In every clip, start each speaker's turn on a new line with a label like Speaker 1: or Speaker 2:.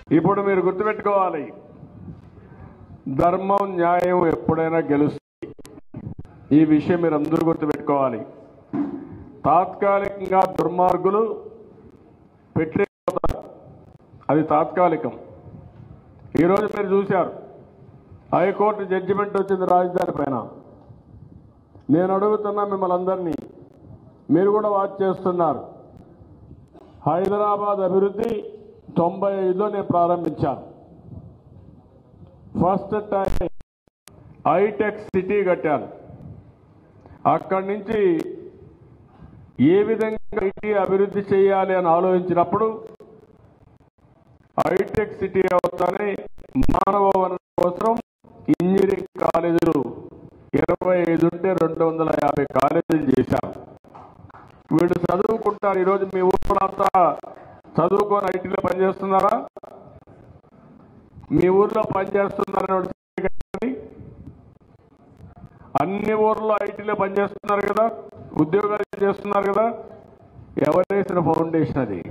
Speaker 1: ఇప్పుడు మీరు గుర్తుపెట్టుకోవాలి ధర్మం న్యాయం ఎప్పుడైనా గెలుస్తుంది ఈ విషయం మీరు అందరూ గుర్తుపెట్టుకోవాలి తాత్కాలికంగా దుర్మార్గులు పెట్టిపోతారు అది తాత్కాలికం ఈరోజు మీరు చూశారు హైకోర్టు జడ్జిమెంట్ వచ్చింది రాజధాని పైన నేను అడుగుతున్నా మిమ్మల్ని అందరినీ మీరు కూడా వాచ్ చేస్తున్నారు హైదరాబాద్ అభివృద్ధి తొంభై ఐదులో నేను ప్రారంభించాను ఫస్ట్ టైం హైటెక్ సిటీ కట్టాను అక్కడి నుంచి ఏ విధంగా ఐటీ అభివృద్ధి చేయాలి అని ఆలోచించినప్పుడు హైటెక్ సిటీ అవుతానే మానవ వనరుల కోసం ఇంజనీరింగ్ కాలేజీలు ఇరవై ఐదు ఉంటే రెండు వందల యాభై కాలేజీలు చేశారు వీళ్ళు చదువుకుంటారు ఈరోజు మీ ఊళ్ళో అంతా చదువుకొని ఐటీలో పనిచేస్తున్నారా మీ ఊర్లో పనిచేస్తున్నారని వాళ్ళు చెప్పండి. అన్ని ఊర్లో ఐటీలో పనిచేస్తున్నారు కదా ఉద్యోగాలు చేస్తున్నారు కదా ఎవరేసిన ఫౌండేషన్ అది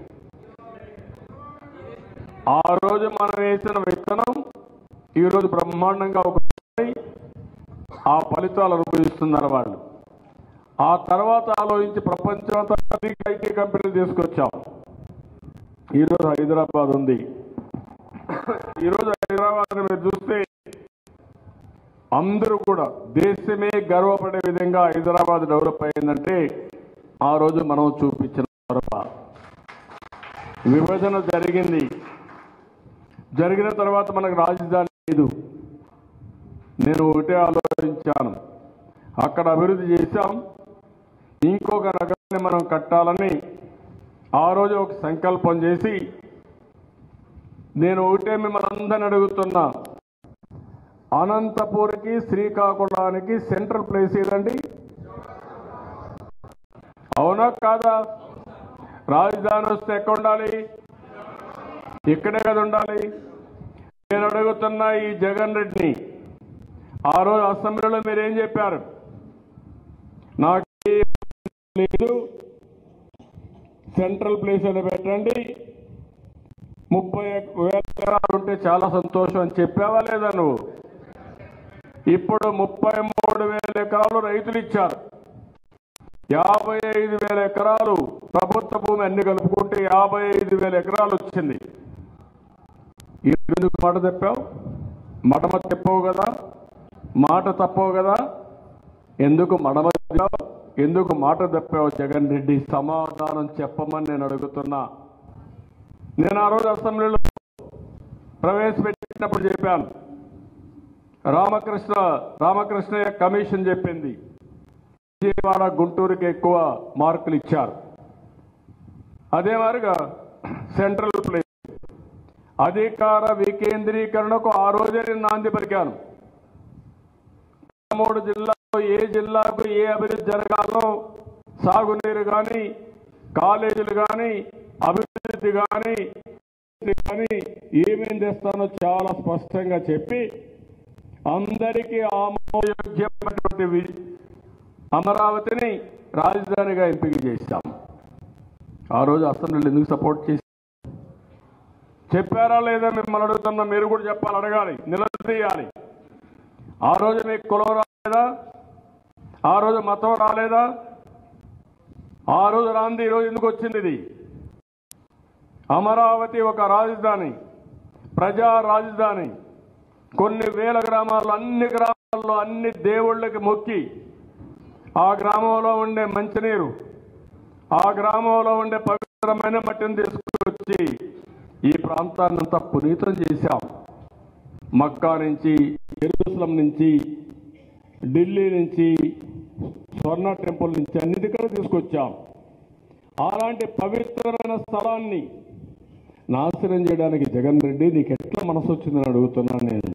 Speaker 1: ఆ రోజు మనం వేసిన విత్తనం ఈరోజు బ్రహ్మాండంగా ఉపయోగపడి ఆ ఫలితాలు అనుభవిస్తున్నారు వాళ్ళు ఆ తర్వాత ఆలోచించి ప్రపంచం అంతా ఐటీ కంపెనీలు తీసుకొచ్చాం ఈరోజు హైదరాబాద్ ఉంది ఈరోజు హైదరాబాద్ మీరు చూస్తే అందరూ కూడా దేశమే గర్వపడే విధంగా హైదరాబాద్ డెవలప్ అయిందంటే ఆ రోజు మనం చూపించిన గొప్ప. విభజన జరిగింది జరిగిన తర్వాత మనకు రాజధాని లేదు నేను ఒకటే ఆలోచించాను అక్కడ అభివృద్ధి చేశాం ఇంకొక నగరాన్ని మనం కట్టాలని ఆ రోజు ఒక సంకల్పం చేసి నేను ఒకటే మిమ్మల్ని అందరిని అడుగుతున్నా అనంతపూర్కి శ్రీకాకుళానికి సెంట్రల్ ప్లేస్ ఏదండి అవునా కాదా రాజధాని వస్తే ఎక్కడ ఉండాలి ఇక్కడే కదా ఉండాలి నేను అడుగుతున్నా ఈ జగన్ రెడ్డిని ఆ రోజు అసెంబ్లీలో మీరు ఏం చెప్పారు నాకు ఏ లేదు సెంట్రల్ ప్లేస్ అని పెట్టండి ముప్పై వేల ఎకరాలు ఉంటే చాలా సంతోషం అని చెప్పావా లేదా నువ్వు ఇప్పుడు ముప్పై మూడు వేల ఎకరాలు రైతులు ఇచ్చారు యాభై ఐదు వేల ఎకరాలు ప్రభుత్వ భూమి అన్ని కలుపుకుంటే యాభై ఐదు వేల ఎకరాలు వచ్చింది ఎందుకు మాట తప్పావు మడమ చెప్పవు కదా మాట తప్పవు కదా ఎందుకు మడమ చెప్పావు? ఎందుకు మాట తప్పావు జగన్ రెడ్డి సమాధానం చెప్పమని నేను అడుగుతున్నా నేను ఆ రోజు అసెంబ్లీలో ప్రవేశపెట్టినప్పుడు చెప్పాను రామకృష్ణ రామకృష్ణయ్య కమిషన్ చెప్పింది విజయవాడ గుంటూరుకి ఎక్కువ మార్కులు ఇచ్చారు అదే మాదిరిగా సెంట్రల్ ప్లేస్ అధికార వికేంద్రీకరణకు ఆ రోజే నేను నాంది పలికాను మూడు జిల్లాలో ఏ జిల్లాకు ఏ అభివృద్ధి జరగాలో సాగునీరు కానీ కాలేజీలు కానీ అభివృద్ధి కానీ కానీ ఏమేం చేస్తానో చాలా స్పష్టంగా చెప్పి అందరికీ ఆమోదయోగ్యమైనటువంటి వి- అమరావతిని రాజధానిగా ఎంపిక చేశాం ఆ రోజు అసెంబ్లీలో ఎందుకు సపోర్ట్ చేసి చెప్పారా లేదా మిమ్మల్ని అడుగుతున్నా మీరు కూడా చెప్పాలి అడగాలి నిలదీయాలి ఆ రోజు మీకు కులం రాలేదా ఆ రోజు మతం రాలేదా ఆ రోజు రాంది ఈ రోజు ఎందుకు వచ్చింది ఇది అమరావతి ఒక రాజధాని ప్రజా రాజధాని కొన్ని వేల గ్రామాల్లో అన్ని గ్రామాల్లో అన్ని దేవుళ్ళకి మొక్కి ఆ గ్రామంలో ఉండే మంచినీరు ఆ గ్రామంలో ఉండే పవిత్రమైన మట్టిని తీసుకొచ్చి ఈ ప్రాంతాన్నంతా పునీతం చేశాం మక్కా నుంచి ఎరుసలం నుంచి ఢిల్లీ నుంచి స్వర్ణ టెంపుల్ నుంచి అన్నిటి కూడా తీసుకొచ్చాం అలాంటి పవిత్రమైన స్థలాన్ని నాశనం చేయడానికి జగన్ రెడ్డి నీకు ఎట్లా మనసు వచ్చిందని అడుగుతున్నాను నేను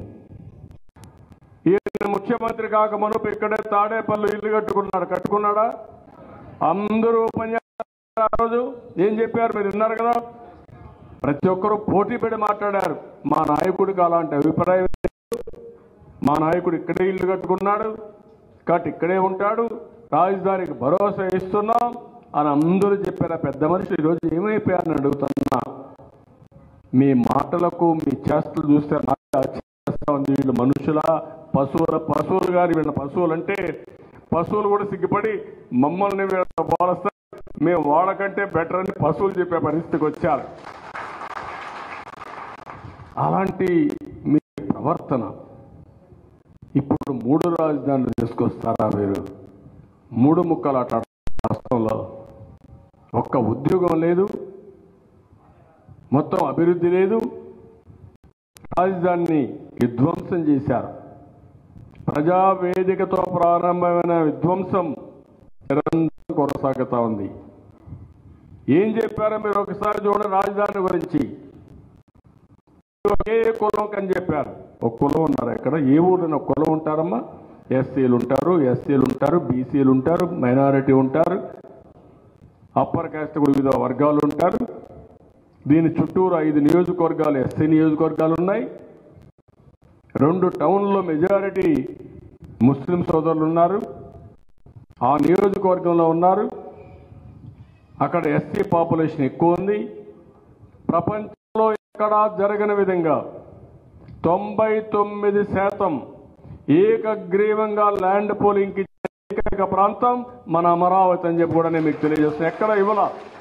Speaker 1: ఈయన ముఖ్యమంత్రి కాక మనుపు ఇక్కడే తాడేపల్లి ఇల్లు కట్టుకున్నాడు కట్టుకున్నాడా అందరూ పనిచేస్తారు ఆ రోజు ఏం చెప్పారు మీరు విన్నారు కదా ప్రతి ఒక్కరూ పోటీ పెట్టి మాట్లాడారు మా నాయకుడికి అలాంటి అభిప్రాయం లేదు. మా నాయకుడు ఇక్కడే ఇల్లు కట్టుకున్నాడు కాబట్టి ఇక్కడే ఉంటాడు రాజధానికి భరోసా ఇస్తున్నాం అని అందరూ చెప్పారు ఆ పెద్ద మనుషులు ఈరోజు ఏమైపోయారని అడుగుతున్నా మీ మాటలకు మీ చేష్టలు చూస్తే నాకు ఆశ్చర్యేస్తా ఉంది వీళ్ళు మనుషుల పశువుల పశువులు గారి వీళ్ళ పశువులు అంటే పశువులు కూడా సిగ్గుపడి మమ్మల్ని వీళ్ళ పోలస్తారు మేము వాళ్ళకంటే బెటర్ అని పశువులు చెప్పే పరిస్థితికి వచ్చారు అలాంటి మీ ప్రవర్తన ఇప్పుడు మూడు రాజధానులు తీసుకొస్తారా మీరు మూడు ముక్కలు ఆట రాష్ట్రంలో ఒక్క ఉద్యోగం లేదు మొత్తం అభివృద్ధి లేదు రాజధానిని విధ్వంసం చేశారు ప్రజావేదికతో ప్రారంభమైన విధ్వంసం నిరంతరం కొనసాగుతా ఉంది ఏం చెప్పారో మీరు ఒకసారి చూడండి రాజధాని గురించి ఒకే కులం అని చెప్పారు ఒక కులం ఉన్నారు ఎక్కడ ఏ ఊరిలో ఒక కులం ఉంటారమ్మా ఎస్సీలు ఉంటారు ఎస్సీలు ఉంటారు బీసీలు ఉంటారు మైనారిటీ ఉంటారు అప్పర్ కాస్ట్ కూడా వివిధ వర్గాలు ఉంటారు దీని చుట్టూరు ఐదు నియోజకవర్గాలు ఎస్సీ నియోజకవర్గాలు ఉన్నాయి రెండు టౌన్లో మెజారిటీ ముస్లిం సోదరులు ఉన్నారు ఆ నియోజకవర్గంలో ఉన్నారు అక్కడ ఎస్సీ పాపులేషన్ ఎక్కువ ఉంది ప్రపంచంలో ఎక్కడా జరగని విధంగా తొంభై తొమ్మిది శాతం ఏకగ్రీవంగా ల్యాండ్ పోలింగ్కి ఏకైక ప్రాంతం మన అమరావతి అని చెప్పి కూడా నేను మీకు తెలియజేస్తాను ఎక్కడ ఇవ్వాల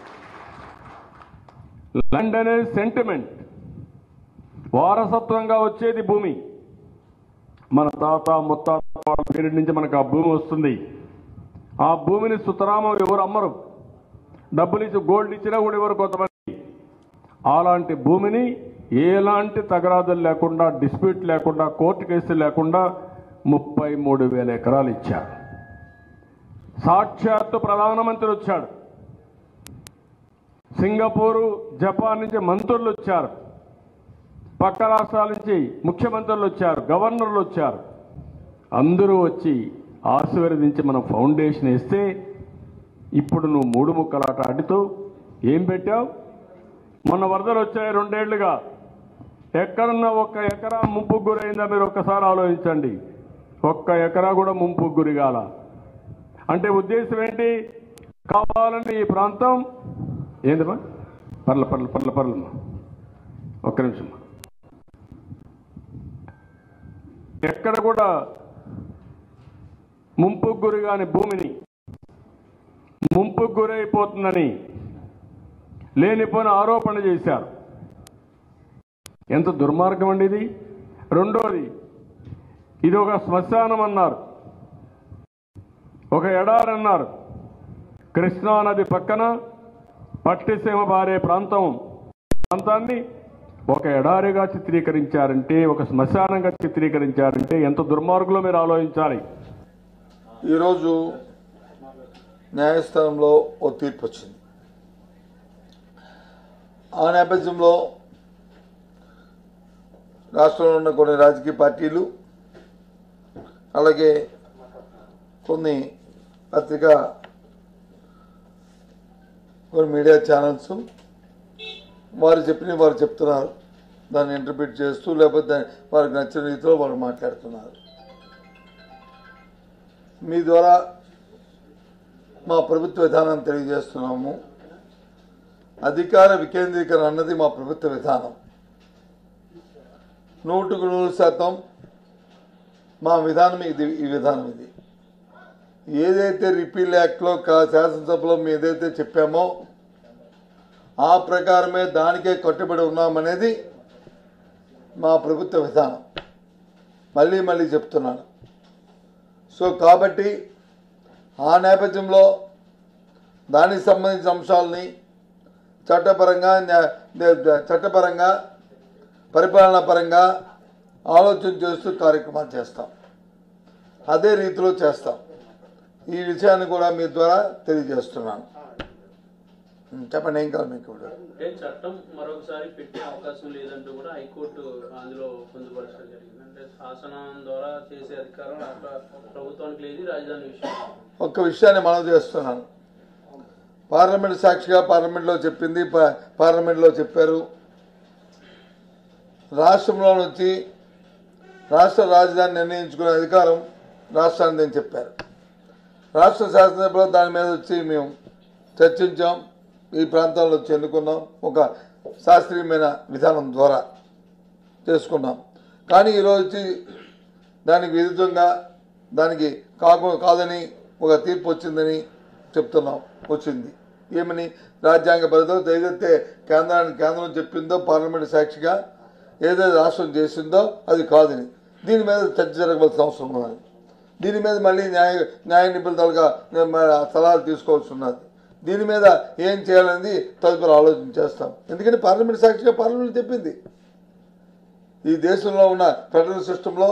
Speaker 1: ల్యాండ్ అనేది సెంటిమెంట్ వారసత్వంగా వచ్చేది భూమి మన తాత ముత్తాత వాళ్ళ పీరియడ్ నుంచి మనకు ఆ భూమి వస్తుంది ఆ భూమిని సుతరామం ఎవరు అమ్మరు డబ్బులు ఇచ్చి గోల్డ్ ఇచ్చినా కూడా ఎవరు కొంతమంది అలాంటి భూమిని ఎలాంటి తగరాదులు లేకుండా డిస్ప్యూట్ లేకుండా కోర్టు కేసులు లేకుండా ముప్పై మూడు వేల ఎకరాలు ఇచ్చారు సాక్షాత్తు ప్రధానమంత్రి వచ్చాడు సింగపూరు జపాన్ నుంచి మంత్రులు వచ్చారు పక్క రాష్ట్రాల నుంచి ముఖ్యమంత్రులు వచ్చారు గవర్నర్లు వచ్చారు అందరూ వచ్చి ఆశీర్వదించి మనం ఫౌండేషన్ వేస్తే ఇప్పుడు నువ్వు మూడు ముక్కలాట ఆడుతూ ఏం పెట్టావు మొన్న వరదలు వచ్చాయి రెండేళ్లుగా ఎక్కడన్నా ఒక్క ఎకరా ముంపు గురైందా మీరు ఒక్కసారి ఆలోచించండి ఒక్క ఎకరా కూడా ముంపు గురి కాల అంటే ఉద్దేశం ఏంటి కావాలని ఈ ప్రాంతం ఏందమ్మా పర్ల పర్ల పర్ల పర్లమ్మా ఒక్క నిమిషం ఎక్కడ కూడా ముంపు గురి కాని భూమిని ముంపు గురైపోతుందని లేనిపోయిన ఆరోపణ చేశారు ఎంత దుర్మార్గం అండి ఇది రెండోది ఇది ఒక శ్మశానం అన్నారు ఒక ఎడారి అన్నారు కృష్ణా నది పక్కన పట్టిసీమ బారే ప్రాంతం ప్రాంతాన్ని ఒక ఎడారిగా చిత్రీకరించారంటే ఒక శ్మశానంగా చిత్రీకరించారంటే ఎంత దుర్మార్గులో మీరు ఆలోచించాలి
Speaker 2: ఈరోజు న్యాయస్థానంలో ఓ తీర్పు వచ్చింది ఆ నేపథ్యంలో రాష్ట్రంలో ఉన్న కొన్ని రాజకీయ పార్టీలు అలాగే కొన్ని పత్రికా కొన్ని మీడియా ఛానల్స్ వారు చెప్పినవి వారు చెప్తున్నారు దాన్ని ఇంటర్ప్రిట్ చేస్తూ లేకపోతే దాన్ని వారికి నచ్చిన రీతిలో వారు మాట్లాడుతున్నారు మీ ద్వారా మా ప్రభుత్వ విధానాన్ని తెలియజేస్తున్నాము అధికార వికేంద్రీకరణ అన్నది మా ప్రభుత్వ విధానం నూటుకు నూరు శాతం మా విధానం ఇది ఈ విధానం ఇది ఏదైతే రిపీల్ యాక్ట్లో కా- శాసనసభలో మేము ఏదైతే చెప్పామో ఆ ప్రకారమే దానికే కట్టుబడి ఉన్నామనేది మా ప్రభుత్వ విధానం మళ్ళీ మళ్ళీ చెప్తున్నాను సో కాబట్టి ఆ నేపథ్యంలో దానికి సంబంధించిన అంశాలని చట్టపరంగా న్యా- నే- చట్టపరంగా పరిపాలనా పరంగా ఆలోచన చేస్తూ కార్యక్రమాలు చేస్తాం అదే రీతిలో చేస్తాం ఈ విషయాన్ని కూడా మీ ద్వారా తెలియజేస్తున్నాను ఉం, చెప్పండి ఏం కావాలి మీకు ఇప్పుడు
Speaker 3: అంటే చట్టం మరొకసారి పెట్టే అవకాశం లేదంటూ కూడా హైకోర్టు అందులో పొందుపరచడం జరిగింది అంటే శాసనం ద్వారా చేసే అధికారం రాష్ట్ర ప్రభుత్వానికి లేదు ఈ రాజధాని విషయం
Speaker 2: ఒక్క విషయాన్ని మనవి చేస్తున్నాను పార్లమెంట్ సాక్షిగా పార్లమెంట్లో చెప్పింది పా- పార్లమెంట్లో చెప్పారు రాష్ట్రంలో నుంచి రాష్ట్ర రాజధాని నిర్ణయించుకునే అధికారం రాష్ట్రానికి అని చెప్పారు రాష్ట్ర శాసనసభలో దాని మీద వచ్చి మేము చర్చించాం ఈ ప్రాంతాల్లో వచ్చి ఎన్నుకున్నాం ఒక శాస్త్రీయమైన విధానం ద్వారా చేసుకున్నాం కానీ ఈరోజు వచ్చి దానికి విరుద్ధంగా దానికి కాకు కాదని ఒక తీర్పు వచ్చిందని చెప్తున్నాం వచ్చింది ఏమని రాజ్యాంగ పరిధిలో ఏదైతే కేంద్రానికి కేంద్రం చెప్పిందో పార్లమెంట్ సాక్షిగా ఏదైతే రాష్ట్రం చేసిందో అది కాదని దీని మీద చర్చ జరగవలసిన అవసరం ఉన్నది దీని మీద మళ్ళీ న్యాయ న్యాయ నిపుణులుగా సలహాలు తీసుకోవాల్సి ఉన్నది దీని మీద ఏం చేయాలనేది తదుపరి ఆలోచన చేస్తాం ఎందుకంటే పార్లమెంట్ సాక్షిగా పార్లమెంట్ చెప్పింది ఈ దేశంలో ఉన్న ఫెడరల్ సిస్టంలో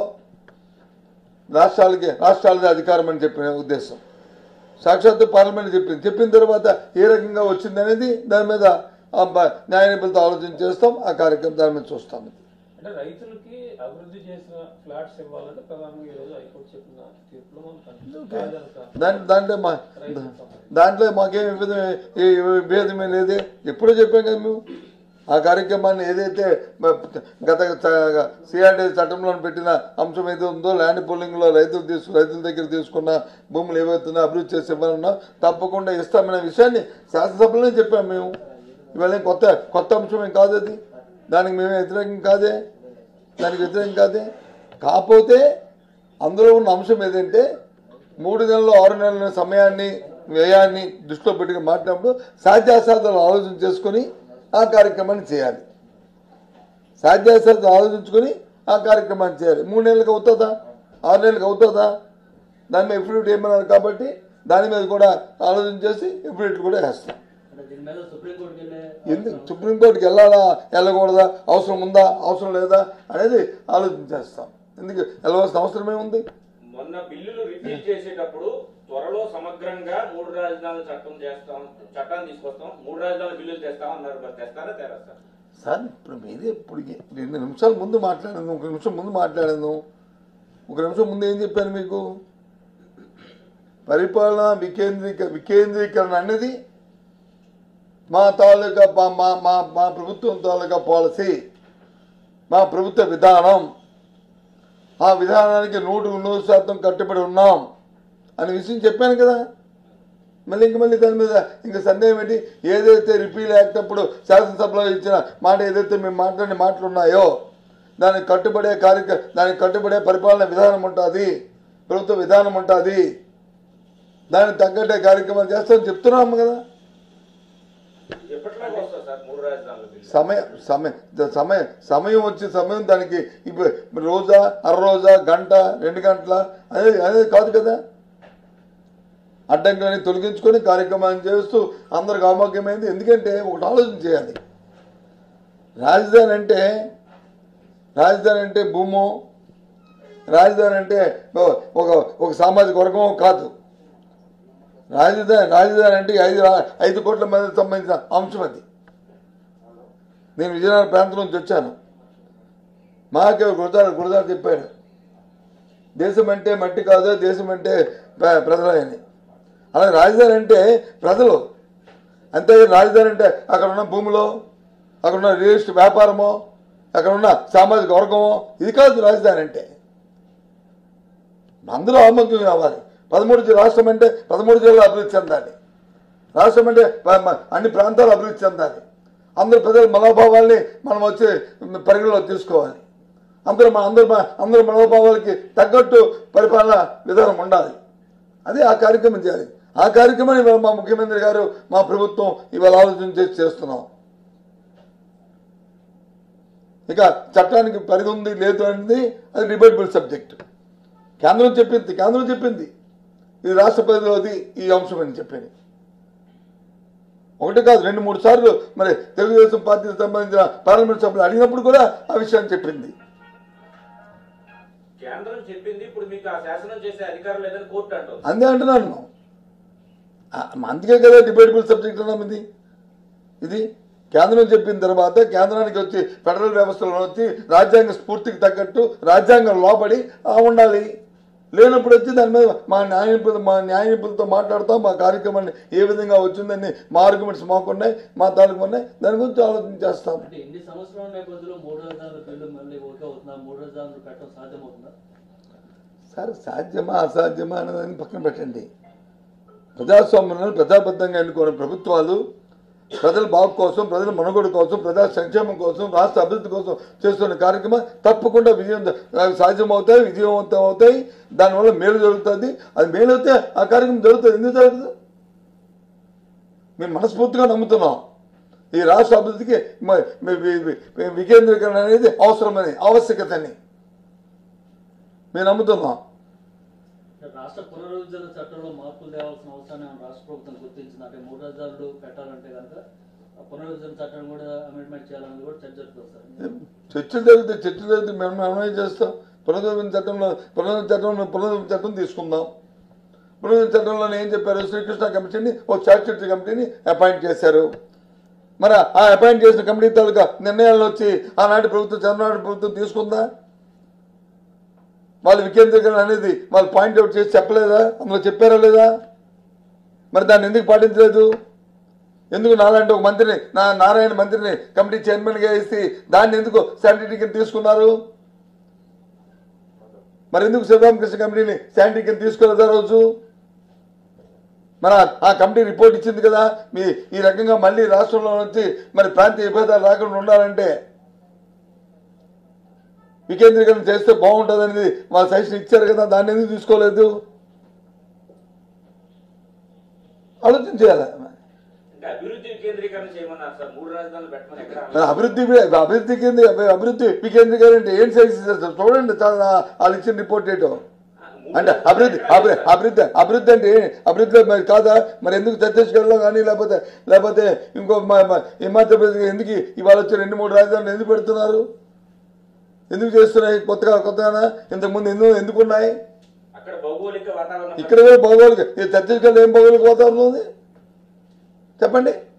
Speaker 2: రాష్ట్రాలకి రాష్ట్రాలదే అధికారం అని చెప్పిన ఉద్దేశం సాక్షాత్తు పార్లమెంట్ చెప్పింది చెప్పిన తర్వాత ఏ రకంగా వచ్చింది అనేది దాని మీద ఆ బ- న్యాయ నిపుణులతో ఆలోచన చేస్తాం ఆ కార్యక్రమం దాని మీద చూస్తాం
Speaker 4: అంటే రైతులకి అభివృద్ధి చేసిన ఫ్లాట్స్ ఇవ్వాలంటే ప్రధానంగా ఈ రోజు హైకోర్టు చెప్పిన తీర్పులో మనం కనిపిస్తుంది. కాదనక
Speaker 2: దాంట్లో దాంట్లో మా
Speaker 4: రైతులకు సంబంధించి.
Speaker 2: దాంట్లో మాకేం విభేదం ఏ- ఏ విభేదమే లేదే ఎప్పుడో చెప్పాం కదా మేము ఆ కార్యక్రమాన్ని ఏదైతే మ- గత సిఆర్డీ చట్టంలో పెట్టిన అంశం ఏదో ఉందో ల్యాండ్ పూలింగ్లో రైతులు తీసుకు రైతుల దగ్గర తీసుకున్న భూములు ఏవైతున్నా అభివృద్ధి చేసి ఇవ్వాలన్నా తప్పకుండా ఇస్తామనే విషయాన్ని శాసనసభలోనే చెప్పాం మేము ఇవాళ ఏం కొత్త కొత్త అంశం ఏం కాదు అది దానికి మేమే వ్యతిరేకం కాదే దానికి వ్యతిరేకం కాదే కాకపోతే అందులో ఉన్న అంశం ఏదంటే మూడు నెలలు ఆరు నెలల సమయాన్ని వ్యయాన్ని దృష్టిలో పెట్టుకుని మాట్లాడినప్పుడు సాధ్యాసాధ్యాలు ఆలోచన చేసుకొని ఆ కార్యక్రమాన్ని చేయాలి సాధ్యాసాధ్యాలు ఆలోచించుకొని ఆ కార్యక్రమాన్ని చేయాలి మూడు నెలలకు అవుతుందా ఆరు నెలలకు అవుతుందా దాని మీద ఎఫిడవిట్ ఏమన్నారు కాబట్టి దాని మీద కూడా ఆలోచన చేసి ఎఫిడవిట్ కూడా వేస్తాం
Speaker 3: అంటే దీని మీద సుప్రీంకోర్టుకి వెళ్ళే
Speaker 2: ఎందుకు సుప్రీంకోర్టుకి వెళ్ళాలా వెళ్ళకూడదా అవసరం ఉందా అవసరం లేదా అనేది ఆలోచన చేస్తాం ఎందుకు వెళ్ళవలసిన అవసరం ఏముంది
Speaker 5: మొన్న బిల్లులు రిపీల్ చేసేటప్పుడు త్వరలో సమగ్రంగా మూడు రాజధానుల చట్టం చేస్తాం చట్టాన్ని తీసుకొస్తాం మూడు రాజధానుల బిల్లులు తెస్తాం అన్నారు మరి తెస్తారా తేరా సార్
Speaker 2: సార్ ఇప్పుడు మీరే ఇప్పుడు రెండు నిమిషాల ముందు మాట్లాడాను ఒక నిమిషం ముందు మాట్లాడాను ఒక నిమిషం ముందు ఏం చెప్పాను మీకు పరిపాలన వికేంద్రీక వికేంద్రీకరణ అనేది మా తాలూకా మా- మా మా మా ప్రభుత్వం తాలూకా పాలసీ మా ప్రభుత్వ విధానం ఆ విధానానికి నూటికి నూరు శాతం కట్టుబడి ఉన్నాం అనే విషయం చెప్పాను కదా మళ్ళీ ఇంక మళ్ళీ దాని మీద ఇంకా సందేహం ఏంటి ఏదైతే రిపీల్ యాక్ట్ అప్పుడు శాసనసభలో ఇచ్చిన మాట ఏదైతే మేము మాట్లాడిన మాటలు ఉన్నాయో దానికి కట్టుబడే కార్యక్ర దానికి కట్టుబడే పరిపాలన విధానం ఉంటుంది ప్రభుత్వ విధానం ఉంటుంది దానికి తగ్గట్టే కార్యక్రమాలు చేస్తామని చెప్తున్నాము కదా
Speaker 5: ఎప్పటిలాగా వస్తుంది సార్ మూడు రాజధానుల బిల్లు
Speaker 2: సమయం సమయం సమయం సమయం వచ్చే సమయం దానికి ఇప్పుడు రోజా అర రోజా గంట రెండు గంటల అనేది అనేది కాదు కదా అడ్డంకులని తొలగించుకొని కార్యక్రమాన్ని చేస్తూ అందరికి ఆమోగ్యమైంది ఎందుకంటే ఒకటి ఆలోచన చేయాలి రాజధాని అంటే రాజధాని అంటే భూమో రాజధాని అంటే ఒక ఒక సామాజిక వర్గమో కాదు రాజధాని రాజధాని అంటే ఐదు రా- ఐదు కోట్ల మందికి సంబంధించిన అంశం అది నేను విజయనగరం ప్రాంతం నుంచి వచ్చాను మాకే గురుదారు గురుదారు చెప్పాడు దేశం అంటే మట్టి కాదు దేశం అంటే ప్ర- ప్రజలని అలాగే రాజధాని అంటే ప్రజలు అంతే రాజధాని అంటే అక్కడ ఉన్న భూమిలో అక్కడ ఉన్న రియల్ ఎస్టేట్ వ్యాపారమో అక్కడ ఉన్న సామాజిక వర్గమో ఇది కాదు రాజధాని అంటే అందరూ ఆమోదం కావాలి పదమూడు జిల్లా రాష్ట్రం అంటే పదమూడు జిల్లాలు అభివృద్ధి చెందాలి రాష్ట్రం అంటే ప- మ- అన్ని ప్రాంతాలు అభివృద్ధి చెందాలి అందరు ప్రజల మనోభావాల్ని మనం వచ్చి పరిగణలో తీసుకోవాలి అందరూ మన అందరూ మన- అందరి మనోభావాలకి తగ్గట్టు పరిపాలన విధానం ఉండాలి అదే ఆ కార్యక్రమం చేయాలి ఆ కార్యక్రమాన్ని ఇవాళ మా ముఖ్యమంత్రి గారు మా ప్రభుత్వం ఇవాళ ఆలోచన చేసి చేస్తున్నాం ఇక చట్టానికి పరిధి ఉంది లేదు అనేది అది డిబేటబుల్ సబ్జెక్ట్ కేంద్రం చెప్పింది కేంద్రం చెప్పింది ఇది రాష్ట్ర పరిధిలోది ఈ అంశం అని చెప్పింది ఒకటి కాదు రెండు మూడు సార్లు మరి తెలుగుదేశం పార్టీకి సంబంధించిన పార్లమెంట్ సభ్యులు అడిగినప్పుడు కూడా ఆ విషయాన్ని చెప్పింది
Speaker 5: కేంద్రం చెప్పింది ఇప్పుడు మీకు ఆ శాసనం చేసే అధికారం లేదని కోర్టు అంటుంది
Speaker 2: అందే అంటున్నాను ఆ, అందుకే కదా డిబేటబుల్ సబ్జెక్ట్ అన్నాం ఇది ఇది కేంద్రం చెప్పిన తర్వాత కేంద్రానికి వచ్చి ఫెడరల్ వ్యవస్థలో వచ్చి రాజ్యాంగ స్ఫూర్తికి తగ్గట్టు రాజ్యాంగం లోబడి ఆ ఉండాలి లేనప్పుడు వచ్చి దాని మీద మా న్యాయ నిపుణులు మా న్యాయ నిపుణులతో మాట్లాడతాం మా కార్యక్రమాన్ని ఏ విధంగా వచ్చిందని మా ఆర్గ్యుమెంట్స్ మాకున్నాయి మా తాలూకు ఉన్నాయి దాని గురించి ఆలోచన చేస్తాం
Speaker 6: అంటే ఇన్ని సంవత్సరాల నేపథ్యంలో మూడు రాజధానుల బిల్లు మళ్ళీ ఓకే అవుతుందా మూడు రాజధానులు పెట్టడం సాధ్యమవుతుందా
Speaker 2: సరే సాధ్యమా అసాధ్యమా అనేదాన్ని పక్కన పెట్టండి ప్రజాస్వామ్యంలో ప్రజాబద్ధంగా ఎన్నుకున్న ప్రభుత్వాలు ప్రజల బాగు కోసం ప్రజల మనుగడ కోసం ప్రజా సంక్షేమం కోసం రాష్ట్ర అభివృద్ధి కోసం చేస్తున్న కార్యక్రమం తప్పకుండా విజయం సాధ్యం అవుతాయి విజయవంతం అవుతాయి దానివల్ల మేలు జరుగుతుంది అది మేలు అయితే ఆ కార్యక్రమం జరుగుతుంది ఎందుకు జరుగుతుంది మేము మనస్ఫూర్తిగా నమ్ముతున్నాం ఈ రాష్ట్ర అభివృద్ధికి మ- వి- వి- వి- వికేంద్రీకరణ అనేది అవసరమని ఆవశ్యకత అని మేము నమ్ముతున్నాం
Speaker 6: రాష్ట్ర పునరుద్ధరణ చట్టంలో మార్పులు తేవాల్సిన అవసరాన్ని ఏమైనా రాష్ట్ర ప్రభుత్వం గుర్తించింది అంటే మూడు రాజధానులు పెట్టాలంటే కనుక ఆ పునరుద్ధరణ చట్టాన్ని కూడా అమెండ్మెంట్ చేయాలని కూడా చర్చ జరుగుతుంది సార్
Speaker 2: చర్చలు జరిగితే చర్చలు జరిగితే మేము మనం ఏం చేస్తాం పునరుద్ధరణ చట్టంలో పునరుద్ధరణ చట్టంలో పునరుద్ధరణ చట్టం తీసుకుందాం పునరుద్ధరణ చట్టంలో ఏం చెప్పారు శ్రీకృష్ణ కమిటీని ఒక స్టాట్యూటరీ కమిటీని అపాయింట్ చేశారు మరి ఆ అపాయింట్ చేసిన కమిటీ తాలూకా నిర్ణయాలు వచ్చి ఆనాటి ప్రభుత్వం చంద్రబాబు ప్రభుత్వం తీసుకుందా వాళ్ళు వికేంద్రీకరణ అనేది వాళ్ళు పాయింట్ అవుట్ చేసి చెప్పలేదా అందులో చెప్పారా లేదా మరి దాన్ని ఎందుకు పాటించలేదు ఎందుకు నాలాంటి ఒక మంత్రిని నా నారాయణ మంత్రిని కమిటీ చైర్మన్గా వేసి దాన్ని ఎందుకు శానిటరీ కింద తీసుకున్నారు మరి ఎందుకు శివరామకృష్ణ కమిటీని శానిటరీ కింద తీసుకోలేదు ఆ రోజు మరి ఆ- ఆ కమిటీ రిపోర్ట్ ఇచ్చింది కదా మీ ఈ రకంగా మళ్ళీ రాష్ట్రంలో నుంచి మరి ప్రాంతీయ విభేదాలు రాకుండా ఉండాలంటే వికేంద్రీకరణ చేస్తే బాగుంటుంది అనేది వాళ్ళ సజెషన్ ఇచ్చారు కదా దాన్ని ఎందుకు తీసుకోలేదు ఆలోచించాలి
Speaker 5: అంటే అభివృద్ధి వికేంద్రీకరణ చేయమన్నారు సార్ మూడు రాజధానులు పెట్టమని ఎక్కడ
Speaker 2: మరి అభివృద్ధి అభివృద్ధి కింద అభివృద్ధి వికేంద్రీకరణ అంటే ఏం సైజ్ ఇస్తారు చూడండి చాలా వాళ్ళు ఇచ్చిన రిపోర్ట్ ఏంటో అంటే అభివృద్ధి అభివృద్ధి అభివృద్ధి అభివృద్ధి అంటే ఏ- అభివృద్ధి మరి కాదా మరి ఎందుకు ఛత్తీస్గఢ్లో కానీ లేకపోతే లేకపోతే ఇంకో మ- మ- హిమాచల్ ప్రదేశ్ ఎందుకు ఇవాళ వచ్చి రెండు మూడు రాజధానులు ఎందుకు పెడుతున్నారు ఎందుకు చేస్తున్నాయి కొత్తగా కొత్తగా ఇంతకుముందు ఎందుకు ఎందుకు ఉన్నాయి
Speaker 5: అక్కడ భౌగోళిక వాతావరణం
Speaker 2: ఇక్కడ కూడా భౌగోళిక ఈ ఛత్తీస్గఢ్ ఏం భౌగోళిక వాతావరణం ఉంది చెప్పండి